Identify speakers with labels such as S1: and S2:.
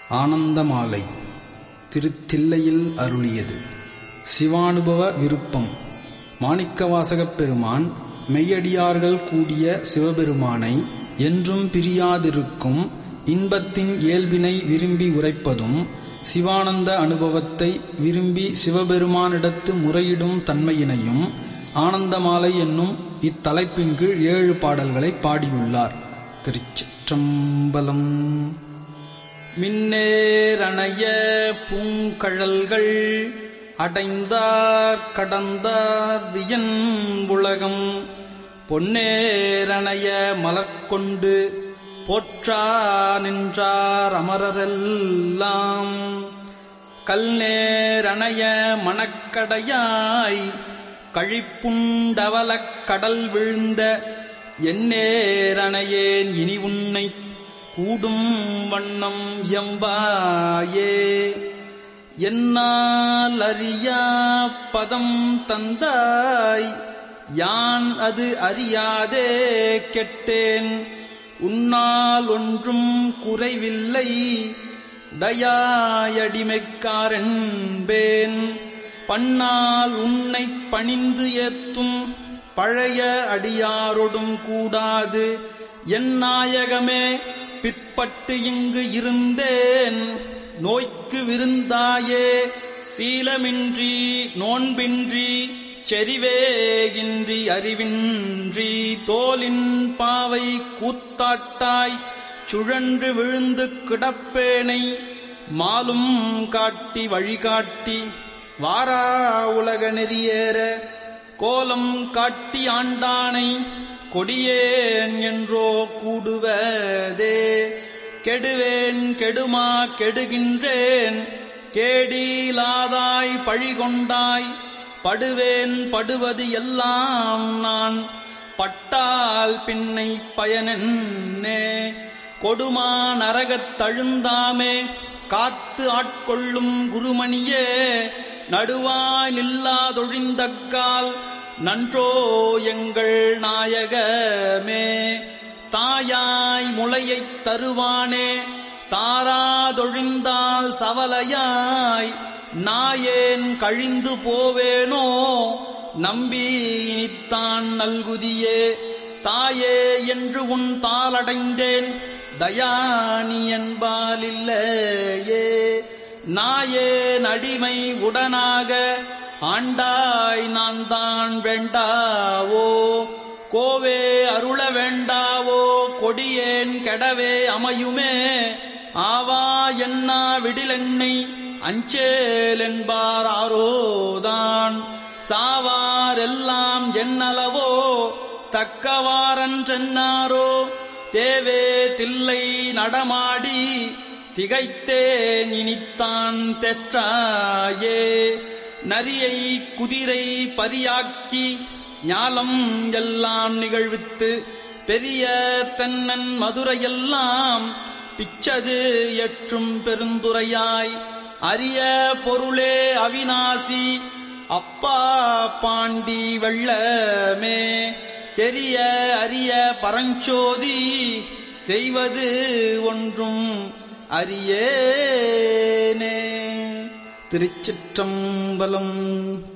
S1: ஆனந்தமாலை திருத்தில்லையில் அருளியது சிவானுபவ விருப்பம் மாணிக்கவாசகப் பெருமான் மெய்யடியார்கள் கூடிய சிவபெருமானை என்றும் பிரியாதிருக்கும் இன்பத்தின் இயல்பினை விரும்பி உரைப்பதும் சிவானந்த அனுபவத்தை விரும்பி சிவபெருமானிடத்து முறையிடும் தன்மையினையும் ஆனந்தமாலை என்னும் இத்தலைப்பின் கீழ் ஏழு பாடல்களை பாடியுள்ளார் திருச்சிற்றம்பலம் மின்னேரணைய பூங்கழல்கள் அடைந்தார் கடந்தார் வியன் உலகம் பொன்னேரணைய மலர்கொண்டு போற்றா நின்றார் அமரரெல்லாம் கல்நேரணைய மணக்கடையாய் கழிப்புண்டவலக் கடல் விழுந்த எந்நேரணையேன் இனி உன்னை கூடும் வண்ணம் எம்பாயே என்னால் அறியா பதம் தந்தாய் யான் அது அறியாதே கெட்டேன் உன்னால் ஒன்றும் குறைவில்லை டயாயடிமைக்காரன்பேன் பன்னால் உன்னை பணிந்து ஏத்தும் பழைய அடியாரொடும் கூடாது என் நாயகமே பிற்பட்டு இங்கு இருந்தேன் நோய்க்கு விருந்தாயே சீலமின்றி நோன்பின்றி செறிவேகின்றி அறிவின்றி தோலின் பாவை கூத்தாட்டாய் சுழன்று விழுந்து கிடப்பேனை மாலும் காட்டி வழிகாட்டி வாரா உலக நெறியேற கோலம் காட்டி ஆண்டானை கொடியேன் என்றோ கூடுவதே கெடுவேன் கெடுமா கெடுகின்றேன் கேடீலாதாய் பழிகொண்டாய் படுவேன் படுவது எல்லாம் நான் பட்டால் பின்னை பயனென்னே கொடுமா நரகத் தழுந்தாமே காத்து ஆட்கொள்ளும் குருமணியே நடுவாய் நில்லாதொழிந்தக்கால் நன்றோ எங்கள் நாயகமே தாயாய் முளையைத் தருவானே தாராதொழிந்தால் சவலையாய் நாயேன் கழிந்து போவேனோ நம்பி இனித்தான் நல்குதியே தாயே என்று உன் தாளடைந்தேன் தயானி என்பாலில்லையே நாயேன் அடிமை உடனாக ஆண்டாய் நான் தான் வேண்டாவோ கோவே அருள வேண்டாவோ கொடியேன் கெடவே அமையுமே ஆவா என்னா விடிலென்னை அஞ்சேல் என்பார் ஆரோதான் சாவாரெல்லாம் என்னளவோ தக்கவாரன்றென்னாரோ தேவே தில்லை நடமாடி திகைத்தேன் இனித்தான் தெற்றாயே நரியை குதிரை பரியாக்கி ஞாலம் எல்லாம் நிகழ்வித்து பெரிய தென்னன் மதுரையெல்லாம் பிச்சது எற்றும் பெருந்துரையாய் அரிய பொருளே அவிநாசி அப்பா பாண்டி வெள்ளமே தெரிய அரிய பரஞ்சோதி செய்வது ஒன்றும் அறியேனே திருச்சிற்றம்பலம்